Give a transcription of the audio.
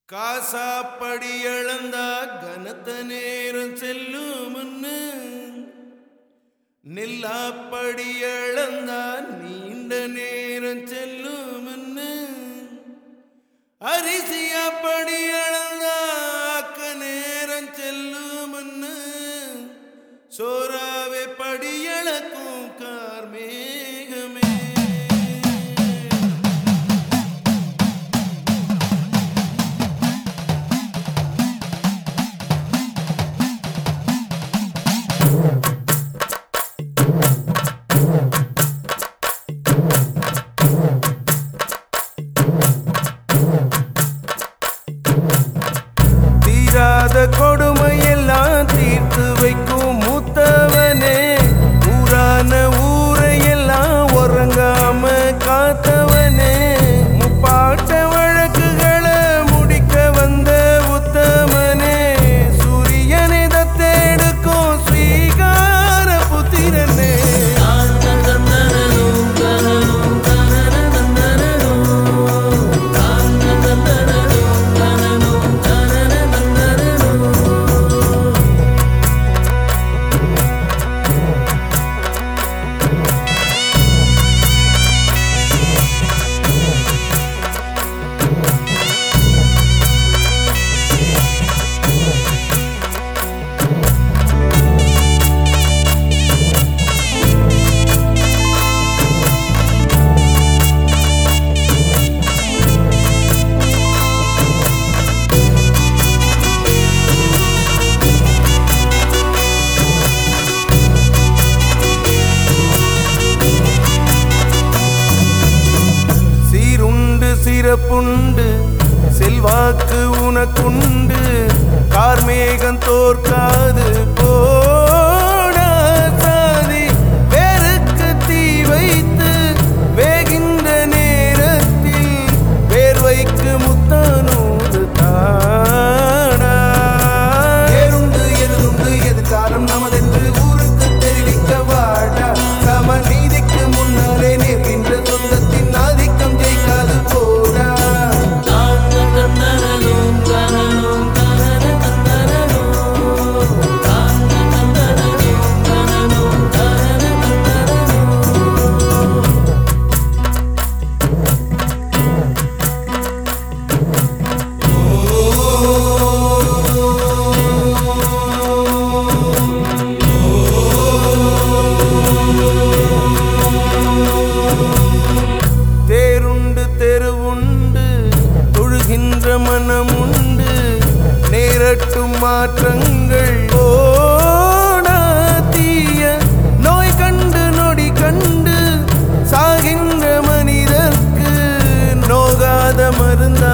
காசாப்படி இழந்தா கனத்த நேரம் செல்லும்னு நில்லாப்படி இழந்தா நீண்ட நேரம் செல்லும்னு அரிசியாப்படி இழந்தா அக்க நேரம் செல்லும்னு சோறாவே படியளக்கும் கார்மேகமே தீராத கொடுமையெல்லாம் தீர்த்து வைக்கும் மூத்தவனே ஊரான ஊரையெல்லாம் உறங்காம காத்தவனே முப்பாட்ட வழக்குகளை முடிக்க வந்த உத்தமனே சூரியனை தத்தெடுக்கும் ஸ்ரீகார புத்திரனே சீருண்டு சிறப்புண்டு செல்வாக்கு உனக்குண்டு கார்மேகம் தோற்காது போடா சாதி வேருக்கு தீ வைத்து வேகின்ற நேரத்தில் வேர்வைக்கு முத்தானூறு தானா ஏறுண்டு எதுண்டு எது காலம் நமதென்று ஊருக்கு தெரிவிக்க வாடா சம நீதிக்கு முன்னாலே நிற்கின்ற சொந்தத்தின் ஆதிக்கம் ஜெயிக்காது போடா தேருண்டு தெருவுண்டு தொழுகின்ற மனமுண்டு நேரட்டும் மாற்றங்கள் ஓடா தீய நோய் கண்டு நொடி கண்டு சாகின்ற மனிதர்க்கு நோகாத மருந்த